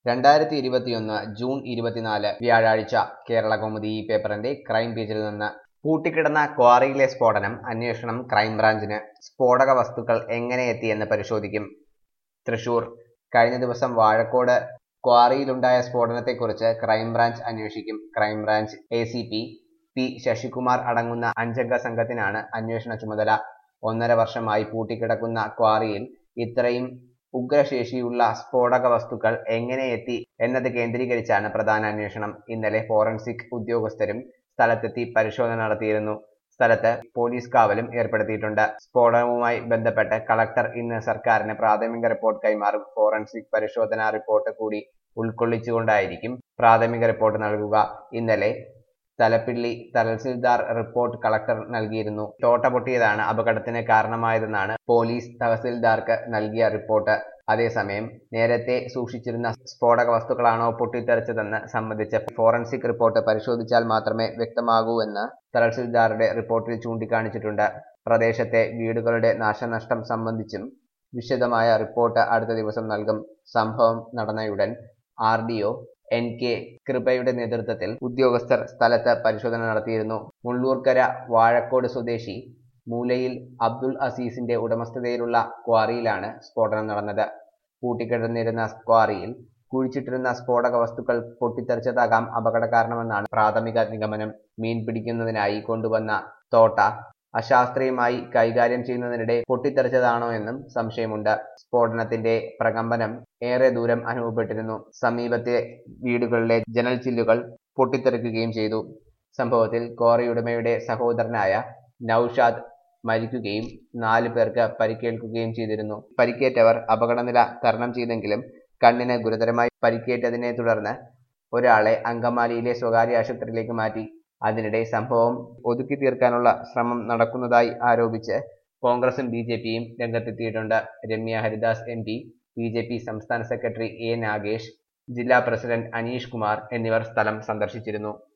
രണ്ടായിരത്തി ഇരുപത്തിയൊന്ന് ജൂൺ ഇരുപത്തിനാല് വ്യാഴാഴ്ച കേരള കൗമുദി ഈ പേപ്പറിന്റെ ക്രൈം പേജിൽ നിന്ന് പൂട്ടിക്കിടന്ന ക്വാറിയിലെ സ്ഫോടനം അന്വേഷണം ക്രൈംബ്രാഞ്ചിന് സ്ഫോടക വസ്തുക്കൾ എങ്ങനെ എത്തിയെന്ന് പരിശോധിക്കും തൃശൂർ കഴിഞ്ഞ ദിവസം വാഴക്കോട് ക്വാറിയിലുണ്ടായ സ്ഫോടനത്തെക്കുറിച്ച് ക്രൈംബ്രാഞ്ച് അന്വേഷിക്കും crime branch A C P P Sasikumar അടങ്ങുന്ന അഞ്ചംഗ സംഘത്തിനാണ് അന്വേഷണ ചുമതല ഒന്നര വർഷമായി പൂട്ടിക്കിടക്കുന്ന ക്വാറിയിൽ ഇത്രയും ഉഗ്രശേഷിയുള്ള സ്ഫോടക വസ്തുക്കൾ എങ്ങനെ എത്തി എന്നത് കേന്ദ്രീകരിച്ചാണ് പ്രധാന അന്വേഷണം ഇന്നലെ ഫോറൻസിക് ഉദ്യോഗസ്ഥരും സ്ഥലത്തെത്തി പരിശോധന നടത്തിയിരുന്നു സ്ഥലത്ത് പോലീസ് കാവലും ഏർപ്പെടുത്തിയിട്ടുണ്ട് സ്ഫോടനവുമായി ബന്ധപ്പെട്ട് കളക്ടർ ഇന്ന് സർക്കാരിന് പ്രാഥമിക റിപ്പോർട്ട് കൈമാറും ഫോറൻസിക് പരിശോധനാ റിപ്പോർട്ട് കൂടി ഉൾക്കൊള്ളിച്ചുകൊണ്ടായിരിക്കും പ്രാഥമിക റിപ്പോർട്ട് നൽകുക ഇന്നലെ തലപ്പിള്ളി തഹസിൽദാർ റിപ്പോർട്ട് കളക്ടർ നൽകിയിരുന്നു തോട്ട പൊട്ടിയതാണ് അപകടത്തിന് കാരണമായതെന്നാണ് പോലീസ് തഹസിൽദാർക്ക് നൽകിയ റിപ്പോർട്ട് അതേസമയം നേരത്തെ സൂക്ഷിച്ചിരുന്ന സ്ഫോടക വസ്തുക്കളാണോ പൊട്ടിത്തെറിച്ചതെന്ന് സംബന്ധിച്ച ഫോറൻസിക് റിപ്പോർട്ട് പരിശോധിച്ചാൽ മാത്രമേ വ്യക്തമാകൂ എന്ന് തഹസിൽദാറുടെ റിപ്പോർട്ടിൽ ചൂണ്ടിക്കാണിച്ചിട്ടുണ്ട് പ്രദേശത്തെ വീടുകളുടെ നാശനഷ്ടം സംബന്ധിച്ചും വിശദമായ റിപ്പോർട്ട് അടുത്ത ദിവസം നൽകും സംഭവം നടന്നയുടൻ R D O N K കൃപയുടെ നേതൃത്വത്തിൽ ഉദ്യോഗസ്ഥർ സ്ഥലത്ത് പരിശോധന നടത്തിയിരുന്നു മുള്ളൂർക്കര വാഴക്കോട് സ്വദേശി മൂലയിൽ അബ്ദുൾ അസീസിന്റെ ഉടമസ്ഥതയിലുള്ള ക്വാറിയിലാണ് സ്ഫോടനം നടന്നത് പൂട്ടിക്കിടന്നിരുന്ന ക്വാറിയിൽ കുഴിച്ചിട്ടിരുന്ന സ്ഫോടക വസ്തുക്കൾ പൊട്ടിത്തെറിച്ചതാകാം അപകട കാരണമെന്നാണ് പ്രാഥമിക നിഗമനം മീൻ പിടിക്കുന്നതിനായി കൊണ്ടുവന്ന തോട്ട അശാസ്ത്രീയമായി കൈകാര്യം ചെയ്യുന്നതിനിടെ പൊട്ടിത്തെറിച്ചതാണോ എന്നും സംശയമുണ്ട് സ്ഫോടനത്തിന്റെ പ്രകമ്പനം ഏറെ ദൂരം അനുഭവപ്പെട്ടിരുന്നു സമീപത്തെ വീടുകളിലെ ജനൽ ചില്ലുകൾ പൊട്ടിത്തെറിക്കുകയും ചെയ്തു സംഭവത്തിൽ ക്വാറി ഉടമയുടെ സഹോദരനായ നൌഷാദ് മരിക്കുകയും നാല് പേർക്ക് പരിക്കേൽക്കുകയും ചെയ്തിരുന്നു പരിക്കേറ്റവർ അപകടനില തരണം ചെയ്തെങ്കിലും കണ്ണിന് ഗുരുതരമായി പരിക്കേറ്റതിനെ തുടർന്ന് ഒരാളെ അങ്കമാലിയിലെ സ്വകാര്യ ആശുപത്രിയിലേക്ക് മാറ്റി അതിനിടെ സംഭവം ഒതുക്കി തീർക്കാനുള്ള ശ്രമം നടക്കുന്നതായി ആരോപിച്ച് കോൺഗ്രസും ബി ജെ പിയും രംഗത്തെത്തിയിട്ടുണ്ട് Ramya Haridas M P B J P സംസ്ഥാന സെക്രട്ടറി എ നാഗേഷ് ജില്ലാ പ്രസിഡന്റ് അനീഷ് കുമാർ എന്നിവർ സ്ഥലം സന്ദർശിച്ചിരുന്നു